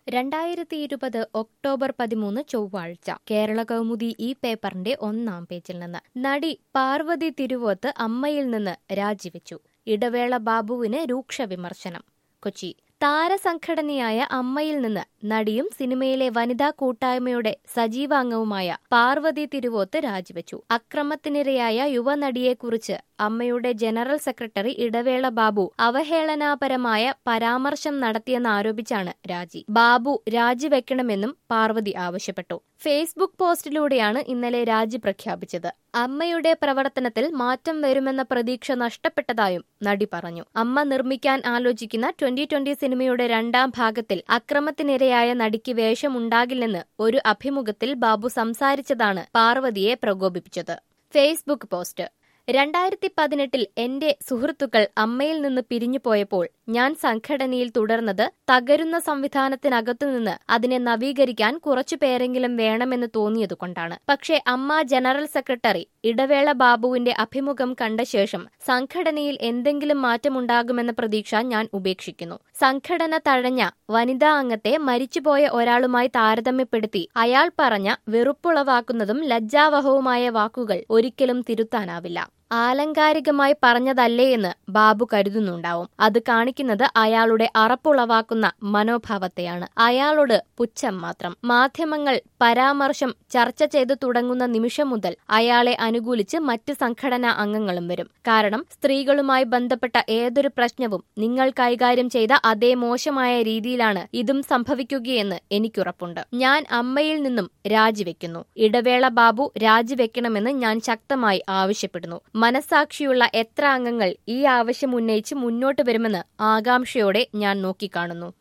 രണ്ടായിരത്തി ഇരുപത് ഒക്ടോബർ പതിമൂന്ന് ചൊവ്വാഴ്ച കേരള കൗമുദി ഈ പേപ്പറിന്റെ ഒന്നാം പേജിൽ നിന്ന് നടി പാർവതി തിരുവോത്ത് അമ്മയിൽ നിന്ന് രാജിവെച്ചു ഇടവേള ബാബുവിന് രൂക്ഷ വിമർശനം കൊച്ചി താരസംഘടനയായ അമ്മയിൽ നിന്ന് നടിയും സിനിമയിലെ വനിതാ കൂട്ടായ്മയുടെ സജീവാംഗവുമായ പാർവതി തിരുവോത്ത് രാജിവെച്ചു അക്രമത്തിനിരയായ യുവനടിയെക്കുറിച്ച് അമ്മയുടെ ജനറൽ സെക്രട്ടറി ഇടവേള ബാബു അവഹേളനാപരമായ പരാമർശം നടത്തിയെന്നാരോപിച്ചാണ് രാജി ബാബു രാജിവെക്കണമെന്നും പാർവതി ആവശ്യപ്പെട്ടു ഫേസ്ബുക്ക് പോസ്റ്റിലൂടെയാണ് ഇന്നലെ രാജി പ്രഖ്യാപിച്ചത് അമ്മയുടെ പ്രവർത്തനത്തിൽ മാറ്റം വരുമെന്ന പ്രതീക്ഷ നഷ്ടപ്പെട്ടതായും നടി പറഞ്ഞു അമ്മ നിർമ്മിക്കാൻ ആലോചിക്കുന്ന ട്വന്റി ട്വന്റി സിനിമയുടെ രണ്ടാം ഭാഗത്തിൽ അക്രമത്തിനിരയായ നടിക്ക് വേഷമുണ്ടാകില്ലെന്ന് ഒരു അഭിമുഖത്തിൽ ബാബു സംസാരിച്ചതാണ് പാർവതിയെ പ്രകോപിപ്പിച്ചത് ഫേസ്ബുക്ക് പോസ്റ്റ് രണ്ടായിരത്തി പതിനെട്ടിൽ എന്റെ സുഹൃത്തുക്കൾ അമ്മയിൽ നിന്ന് പിരിഞ്ഞു പോയപ്പോൾ ഞാൻ സംഘടനയിൽ തുടർന്നത് തകരുന്ന സംവിധാനത്തിനകത്തുനിന്ന് അതിനെ നവീകരിക്കാൻ കുറച്ചുപേരെങ്കിലും വേണമെന്ന് തോന്നിയതുകൊണ്ടാണ് പക്ഷേ അമ്മ ജനറൽ സെക്രട്ടറി ഇടവേള ബാബുവിന്റെ അഭിമുഖം കണ്ട ശേഷം സംഘടനയിൽ എന്തെങ്കിലും മാറ്റമുണ്ടാകുമെന്ന പ്രതീക്ഷ ഞാൻ ഉപേക്ഷിക്കുന്നു സംഘടന തഴഞ്ഞ വനിതാ അംഗത്തെ മരിച്ചുപോയ ഒരാളുമായി താരതമ്യപ്പെടുത്തി അയാൾ പറഞ്ഞ വെറുപ്പുളവാക്കുന്നതും ലജ്ജാവഹവുമായ വാക്കുകൾ ഒരിക്കലും തിരുത്താനാവില്ല ആലങ്കാരികമായി പറഞ്ഞതല്ലേ എന്ന് ബാബു കരുതുന്നുണ്ടാവും അത് കാണിക്കുന്നത് അയാളുടെ അറപ്പുളവാക്കുന്ന മനോഭാവത്തെയാണ് അയാളോട് പുച്ഛം മാത്രം മാധ്യമങ്ങൾ പരാമർശം ചർച്ച ചെയ്തു തുടങ്ങുന്ന നിമിഷം മുതൽ അയാളെ അനുകൂലിച്ച് മറ്റ് സംഘടനാ അംഗങ്ങളും വരും കാരണം സ്ത്രീകളുമായി ബന്ധപ്പെട്ട ഏതൊരു പ്രശ്നവും നിങ്ങൾ കൈകാര്യം ചെയ്ത അതേ മോശമായ രീതിയിലാണ് ഇതും സംഭവിക്കുകയെന്ന് എനിക്കുറപ്പുണ്ട് ഞാൻ അമ്മയിൽ നിന്നും രാജിവെക്കുന്നു ഇടവേള ബാബു രാജിവെക്കണമെന്ന് ഞാൻ ശക്തമായി ആവശ്യപ്പെടുന്നു മനസാക്ഷിയുള്ള എത്ര അംഗങ്ങൾ ഈ ആവശ്യം ഉന്നയിച്ച് മുന്നോട്ട് വരുമെന്ന് ആകാംക്ഷയോടെ ഞാൻ നോക്കിക്കാണുന്നു